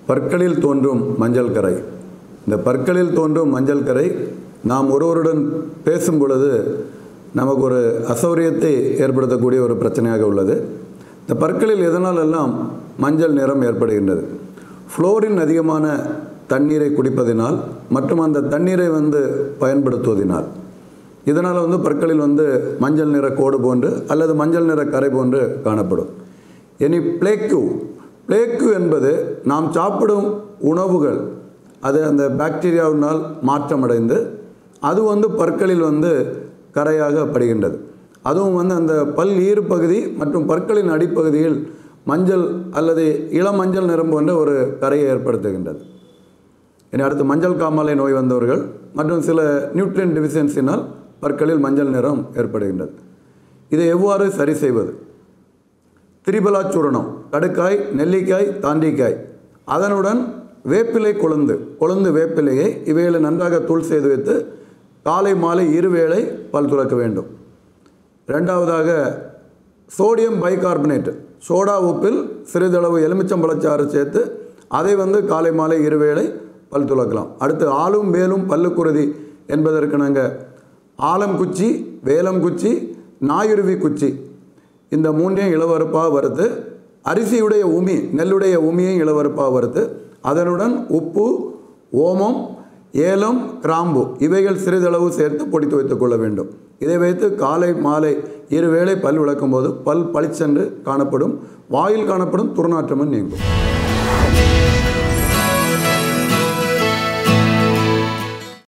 பற்களில் தோன்றும் மஞ்சள் கரை இந்த பற்களில் தோன்றும் மஞ்சள் கரை நாம் ஒருவருடன் பேசும் பொழுது நமக்கு ஒரு அசௌரியத்தை ஏற்படுத்தக்கூடிய ஒரு பிரச்சனையாக உள்ளது இந்த பற்களில் எதனால் எல்லாம் மஞ்சள் நிறம் ஏற்படுகின்றது ஃப்ளோரின் அதிகமான தண்ணீரை குடிப்பதினால் மற்றும் அந்த தண்ணீரை வந்து பயன்படுத்துவதினால் இதனால் வந்து பற்களில் வந்து மஞ்சள் நிற கோடு போன்று அல்லது மஞ்சள் நிற கரை போன்று காணப்படும் இனி பிளேக்கு பிளேக்கு என்பது நாம் சாப்பிடும் உணவுகள் அது அந்த பாக்டீரியாவினால் மாற்றமடைந்து அது வந்து பற்களில் வந்து கரையாக படுகின்றது அதுவும் வந்து அந்த பல் ஈறு பகுதி மற்றும் பற்களின் அடிப்பகுதியில் மஞ்சள் அல்லது இளமஞ்சள் நிறம் போன்ற ஒரு கரையை ஏற்படுத்துகின்றது இனி அடுத்து மஞ்சள் காமாலை நோய் வந்தவர்கள் மற்றும் சில நியூட்ரியன் டிஃபிஷியன்சினால் பற்களில் மஞ்சள் நிறம் ஏற்படுகின்றது இதை எவ்வாறு சரி செய்வது திரிபலா சூரணம் கடுக்காய் நெல்லிக்காய் தாண்டிக்காய் அதனுடன் வேப்பிலை கொழுந்து கொழுந்து வேப்பிலையை இவைகளை நன்றாக தூள் செய்து வைத்து காலை மாலை இருவேளை பல் துலக்க வேண்டும் ரெண்டாவதாக சோடியம் பைகார்பனேட் சோடா உப்பில் சிறிதளவு எலுமிச்சம்பழச்சாறு சேர்த்து அதை வந்து காலை மாலை இருவேளை பல் துலக்கலாம் அடுத்து ஆளும் வேலும் பல்லுக்குருதி என்பதற்கு நாங்கள் ஆலம் குச்சி வேலம் குச்சி நாயுருவி குச்சி இந்த மூன்றையும் இளவறுப்பாக வறுத்து அரிசியுடைய உமி நெல்லுடைய உமியையும் இளவறுப்பாக வறுத்து அதனுடன் உப்பு ஓமம் ஏலம் கிராம்பு இவைகள் சிறிதளவு சேர்த்து பொடித்து வைத்துக் கொள்ள வேண்டும் இதை வைத்து காலை மாலை இருவேளை பல் விளக்கும் போது பல் பளிச்சென்று காணப்படும் வாயில் காணப்படும் துர்நாற்றமும் நீங்கும்